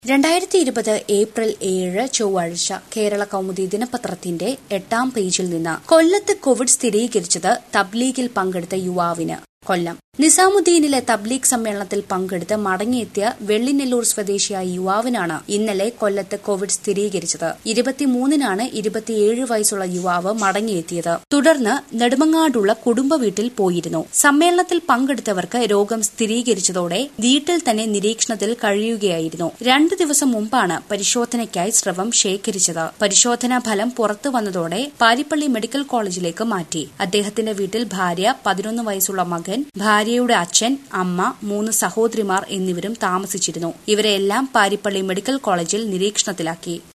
രണ്ടായിരത്തി ഇരുപത് ഏപ്രിൽ ഏഴ് ചൊവ്വാഴ്ച കേരള കൗമുദി ദിനപത്രത്തിന്റെ എട്ടാം പേജിൽ നിന്ന് കൊല്ലത്ത് കോവിഡ് സ്ഥിരീകരിച്ചത് തബ്ലീഗിൽ പങ്കെടുത്ത യുവാവിന് കൊല്ലം നിസാമുദ്ദീനിലെ തബ്ലീഗ് സമ്മേളനത്തിൽ പങ്കെടുത്ത് മടങ്ങിയെത്തിയ വെള്ളിനെല്ലൂർ സ്വദേശിയായ യുവാവിനാണ് ഇന്നലെ കൊല്ലത്ത് കോവിഡ് സ്ഥിരീകരിച്ചത് ഇരുപത്തിമൂന്നിനാണ് ഇരുപത്തിയേഴ് വയസ്സുള്ള യുവാവ് മടങ്ങിയെത്തിയത് തുടർന്ന് നെടുമങ്ങാടുള്ള കുടുംബ വീട്ടിൽ പോയിരുന്നു സമ്മേളനത്തിൽ പങ്കെടുത്തവർക്ക് രോഗം സ്ഥിരീകരിച്ചതോടെ വീട്ടിൽ തന്നെ നിരീക്ഷണത്തിൽ കഴിയുകയായിരുന്നു രണ്ടു ദിവസം മുമ്പാണ് പരിശോധനയ്ക്കായി സ്രവം ശേഖരിച്ചത് പരിശോധനാ ഫലം പുറത്തു വന്നതോടെ പാരിപ്പള്ളി മെഡിക്കൽ കോളേജിലേക്ക് മാറ്റി അദ്ദേഹത്തിന്റെ വീട്ടിൽ ഭാര്യ പതിനൊന്ന് വയസ്സുള്ള മകൻ ഭാര്യയുടെ അച്ഛൻ അമ്മ മൂന്ന് സഹോദരിമാർ എന്നിവരും താമസിച്ചിരുന്നു ഇവരെല്ലാം പാരിപ്പള്ളി മെഡിക്കൽ കോളേജിൽ നിരീക്ഷണത്തിലാക്കി